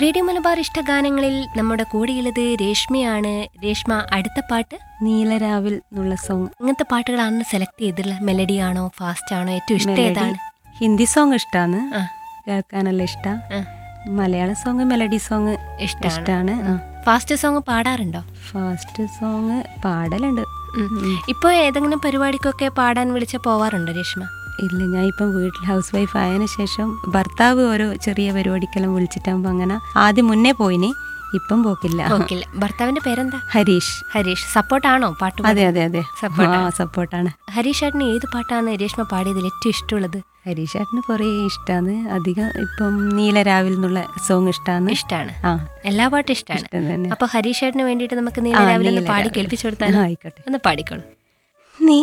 Radio Malabar ഇഷ്ടഗാനങ്ങളിൽ നമ്മുടെ കൂടെയുള്ളത് രേഷ്മയാണ് രേഷ്മ അടുത്ത പാട്ട് നീലരാവിൽ എന്നുള്ള സോങ് ഇങ്ങനത്തെ പാട്ടുകളാണ് സെലക്ട് ചെയ്തിട്ടുള്ള മെലഡി ആണോ ഫാസ്റ്റ് ആണോ ഏറ്റവും ഇഷ്ടം ഏതാണ് ഹിന്ദി സോങ് ഇഷ്ടമാണ് ആ. കേൾക്കാനെല്ലാം ഇഷ്ട ആ. മലയാള സോങ് മെലഡി സോങ് ഇഷ്ടാണ്. ഇഷ്ടമാണ് ഫാസ്റ്റ് സോങ് പാടാറുണ്ടോ ഫാസ്റ്റ് സോങ് പാടലുണ്ട് ഉം. ഇപ്പൊ ഏതെങ്കിലും പരിപാടിക്കൊക്കെ പാടാൻ വിളിച്ച പോവാറുണ്ടോ രേഷ്മ ഇല്ല ഞാൻ ഇപ്പം വീട്ടിൽ ഹൗസ് വൈഫ് ആയതിനു ശേഷം ഭർത്താവ് ഓരോ ചെറിയ പരിപാടിക്കെല്ലാം വിളിച്ചിട്ടാകുമ്പോൾ അങ്ങനെ ആദ്യം മുന്നേ പോയിനി ഇപ്പം പോക്കില്ല ഓക്കില്ല ഭർത്താവിന്റെ പേരെന്താ ഹരീഷ് ഹരീഷ് സപ്പോർട്ടാണോ പാട്ട് പാടാൻ? അതെ അതെ അതെ Support ആ സപ്പോർട്ടാണ് ഹരീഷ് ചേട്ടന് ഏത് പാട്ടാണ് രേഷ്മ പാടിയതിൽ ഏറ്റവും ഇഷ്ടമുള്ളത് ഹരീഷ് ചേട്ടന് കുറേ ഇഷ്ടമാണ് അധികം ഇപ്പം നീലരാവിൽ എന്നുള്ള സോങ് ഇഷ്ടമാണ് ഇഷ്ടാണ് ആ എല്ലാ പാട്ടും ഇഷ്ടമാണ് ഇഷ്ടം തന്നെ അപ്പൊ ഹരീഷ് ചേട്ടന് വേണ്ടിയിട്ട് നമുക്ക് നീലരാവിലെ ഒന്ന് നീലരാവിലെ. പാടി കേൾപ്പിച്ചു കൊടുത്താൽ ആ, ആയിക്കോട്ടെ ഒന്ന് പാടിക്കോളൂ